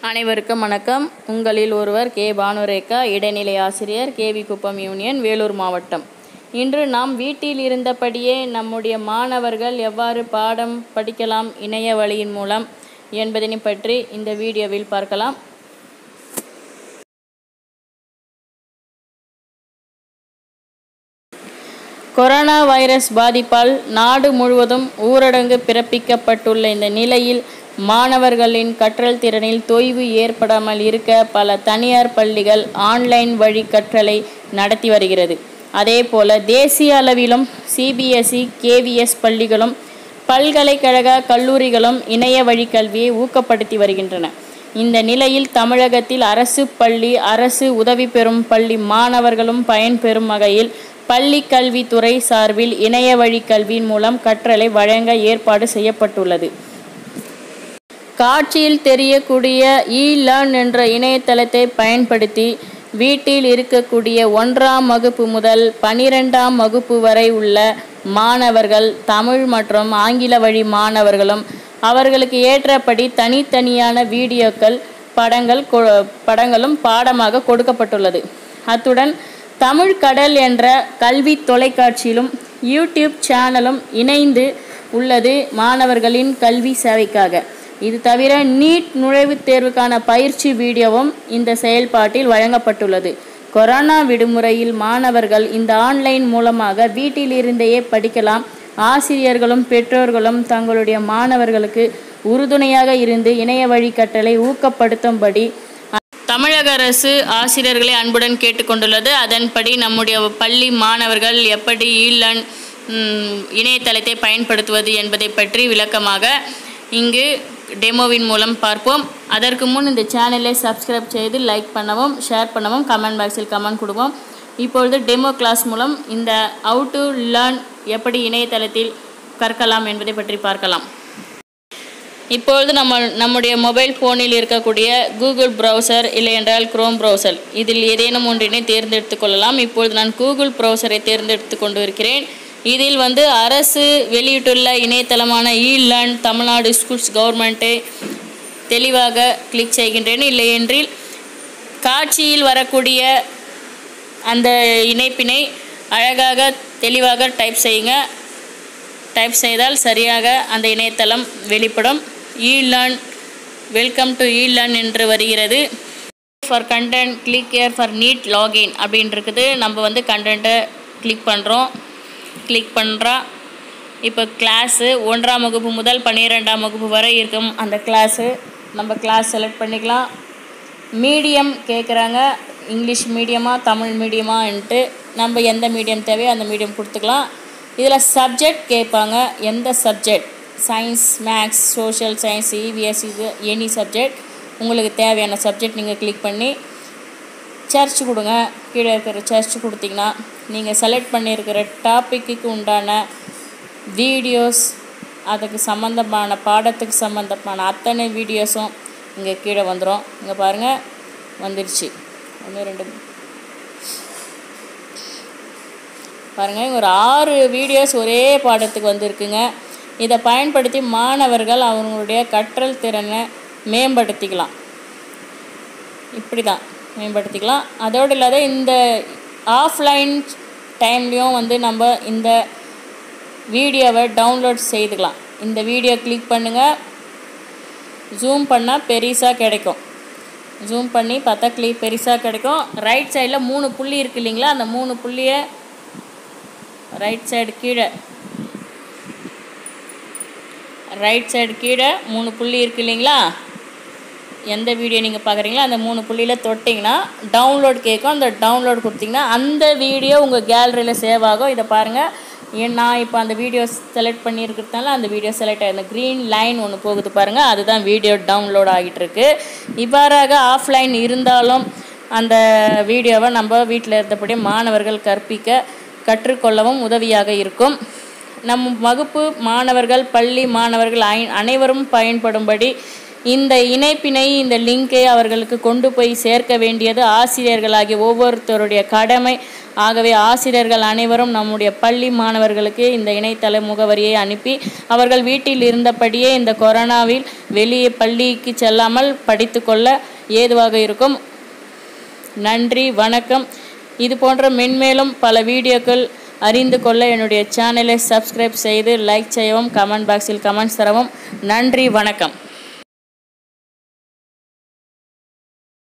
அனைவருக்கும் வணக்கம் உங்களில் ஒருவர் கே பானுரேகா இடைநிலை ஆசிரியர் கேவி குப்பம் யூனியன் வேலூர் மாவட்டம் இன்று நாம் வீட்டில் இருந்தபடியே நம்முடைய மாணவர்கள் எவ்வாறு பாடம் படிக்கலாம் இணைய வழியின் மூலம் என்பதனை பற்றி இந்த வீடியோவில் பார்க்கலாம் கொரோனா வைரஸ் பாதிப்பால் நாடு முழுவதும் ஊரடங்கு பிறப்பிக்கப்பட்டுள்ள இந்த நிலையில் மாணவர்களின் கற்றல் திறனில் தொய்வு ஏற்படாமல் இருக்க பல தனியார் பள்ளிகள் ஆன்லைன் வழி கற்றலை நடத்தி வருகிறது அதேபோல தேசிய அளவிலும் சிபிஎஸ்இ கேவிஎஸ் பள்ளிகளும் பல்கலைக்கழக கல்லூரிகளும் இணைய வழி கல்வியை ஊக்கப்படுத்தி வருகின்றன இந்த நிலையில் தமிழகத்தில் அரசு பள்ளி அரசு உதவி பெறும் பள்ளி மாணவர்களும் பயன்பெறும் வகையில் பள்ளி கல்வித்துறை சார்பில் இணைய வழி கல்வியின் மூலம் கற்றலை வழங்க ஏற்பாடு செய்யப்பட்டுள்ளது காட்சியில் தெரியக்கூடிய இ லேர்ன் என்ற இணையதளத்தை பயன்படுத்தி வீட்டில் இருக்கக்கூடிய ஒன்றாம் வகுப்பு முதல் பனிரெண்டாம் வகுப்பு வரை உள்ள மாணவர்கள் தமிழ் மற்றும் ஆங்கில வழி மாணவர்களும் அவர்களுக்கு ஏற்றபடி தனித்தனியான வீடியோக்கள் படங்கள் படங்களும் பாடமாக கொடுக்கப்பட்டுள்ளது அத்துடன் தமிழ் கடல் என்ற கல்வி தொலைக்காட்சியிலும் யூடியூப் சேனலும் இணைந்து உள்ளது மாணவர்களின் கல்வி சேவைக்காக இது தவிர நீட் நுழைவுத் தேர்வுக்கான பயிற்சி வீடியோவும் இந்த செயல்பாட்டில் வழங்கப்பட்டுள்ளது கொரோனா விடுமுறையில் மாணவர்கள் இந்த ஆன்லைன் மூலமாக வீட்டிலிருந்தே படிக்கலாம் ஆசிரியர்களும் பெற்றோர்களும் தங்களுடைய மாணவர்களுக்கு உறுதுணையாக இருந்து இணைய வழி கற்றலை ஊக்கப்படுத்தும்படி தமிழக அரசு ஆசிரியர்களை அன்புடன் கேட்டுக்கொண்டுள்ளது அதன்படி நம்முடைய பள்ளி மாணவர்கள் எப்படி ஈலன் இணையதளத்தை பயன்படுத்துவது என்பதை பற்றி விளக்கமாக இங்கு டெமோவின் மூலம் பார்ப்போம் அதற்கு முன் இந்த சேனலை சப்ஸ்கிரைப் செய்து லைக் பண்ணவும் ஷேர் பண்ணவும் கமெண்ட் பாக்ஸில் கமெண்ட் கொடுப்போம் இப்பொழுது டெமோ கிளாஸ் மூலம் இந்த ஹவு டு லேர்ன் எப்படி இணையதளத்தில் கற்கலாம் என்பதை பற்றி பார்க்கலாம் இப்பொழுது நம்ம நம்முடைய மொபைல் ஃபோனில் இருக்கக்கூடிய கூகுள் ப்ரௌசர் இல்லை என்றால் குரோம் ப்ரௌசர் இதில் ஏதேனும் ஒன்றினை தேர்ந்தெடுத்து கொள்ளலாம் இப்பொழுது நான் கூகுள் ப்ரௌசரை தேர்ந்தெடுத்து கொண்டு இருக்கிறேன் இதில் வந்து அரசு வெளியிட்டுள்ள இணையதளமான இ லேர்ன் தமிழ்நாடு ஸ்கூல்ஸ் கவர்மெண்ட்டை தெளிவாக கிளிக் செய்கின்றேன் இல்லையென்றில் காட்சியில் வரக்கூடிய அந்த இணைப்பினை அழகாக தெளிவாக டைப் செய்யுங்க டைப் செய்தால் சரியாக அந்த இணையதளம் வெளிப்படும் e learn welcome to e learn என்று வருகிறது for content click here for need login அப்படின்னு இருக்குது நம்ம வந்து கண்டென்ட்டை கிளிக் பண்ணுறோம் கிளிக் பண்ணுறா இப்போ கிளாஸு ஒன்றாம் வகுப்பு முதல் பன்னிரெண்டாம் வகுப்பு வரை இருக்கும் அந்த கிளாஸு நம்ம கிளாஸ் செலக்ட் பண்ணிக்கலாம் மீடியம் கேட்குறாங்க இங்கிலீஷ் மீடியமா தமிழ் மீடியமான்ட்டு நம்ம எந்த மீடியம் தேவையோ அந்த மீடியம் கொடுத்துக்கலாம் இதில் சப்ஜெக்ட் கேட்பாங்க எந்த subject science maths social science EVS இது எனி சப்ஜெக்ட் உங்களுக்கு தேவையான சப்ஜெக்ட் நீங்கள் கிளிக் பண்ணி சர்ச் கொடுங்க கீழே இருக்கிற சர்ச் கொடுத்தீங்கன்னா நீங்கள் செலக்ட் பண்ணியிருக்கிற டாப்பிக்கு உண்டான வீடியோஸ் அதுக்கு சம்மந்தமான பாடத்துக்கு சம்மந்தமான அத்தனை வீடியோஸும் இங்கே கீழே வந்துடும் இங்கே பாருங்கள் வந்துடுச்சு ஒன்று ரெண்டு பாருங்கள் ஒரு ஆறு வீடியோஸ் ஒரே பாடத்துக்கு வந்திருக்குங்க இதை பயன்படுத்தி மாணவர்கள் அவங்களுடைய கற்றல் திறனை மேம்படுத்திக்கலாம் இப்படி தான் மேம்படுத்திக்கலாம் அதோடு இல்லாத இந்த ஆஃப்லைன் டைம்லேயும் வந்து நம்ம இந்த வீடியோவை டவுன்லோட் செய்துக்கலாம் இந்த வீடியோ கிளிக் பண்ணுங்கள் ஜூம் பண்ணால் பெருசாக கிடைக்கும் ஜூம் பண்ணி பார்த்தா கிளிக் பெருசாக கிடைக்கும் ரைட் சைடில் மூணு புள்ளி இருக்குது இல்லைங்களா அந்த மூணு புள்ளியை ரைட் சைடு கீழே ரைட் சைடு கீழே மூணு புள்ளி இருக்குது இல்லைங்களா எந்த வீடியோ நீங்கள் பார்க்குறீங்களோ அந்த மூணு புள்ளியில் தொட்டிங்கன்னா டவுன்லோட் கேட்கும் அந்த டவுன்லோட் கொடுத்தீங்கன்னா அந்த வீடியோ உங்கள் கேலரியில் சேவ் ஆகும் இதை பாருங்கள் ஏன் நான் இப்போ அந்த வீடியோ செலக்ட் பண்ணியிருக்கிறதுனால அந்த வீடியோ செலக்ட் ஆகி அந்த க்ரீன் லைன் ஒன்று போகுது பாருங்கள் அதுதான் வீடியோ டவுன்லோட் ஆகிட்டுருக்கு இவ்வாறாக ஆஃப்லைன் இருந்தாலும் அந்த வீடியோவை நம்ம வீட்டில் இருந்தபடி மாணவர்கள் கற்பிக்க கற்றுக்கொள்ளவும் உதவியாக இருக்கும் நம் வகுப்பு மாணவர்கள் பள்ளி மாணவர்கள் அனைவரும் பயன்படும்படி இந்த இணைப்பினை இந்த லிங்கை அவர்களுக்கு கொண்டு போய் சேர்க்க வேண்டியது ஆசிரியர்களாகிய ஒவ்வொருத்தருடைய கடமை ஆகவே ஆசிரியர்கள் அனைவரும் நம்முடைய பள்ளி மாணவர்களுக்கு இந்த இணையதள முகவரியை அனுப்பி அவர்கள் வீட்டில் இருந்தபடியே இந்த கொரோனாவில் வெளியே பள்ளிக்கு செல்லாமல் படித்துக்கொள்ள ஏதுவாக இருக்கும் நன்றி வணக்கம் இது போன்ற மென்மேலும் பல வீடியோக்கள் அறிந்து கொள்ள என்னுடைய சேனலை சப்ஸ்கிரைப் செய்து லைக் செய்யவும் கமெண்ட் பாக்ஸில் கமெண்ட்ஸ் தரவும் நன்றி வணக்கம்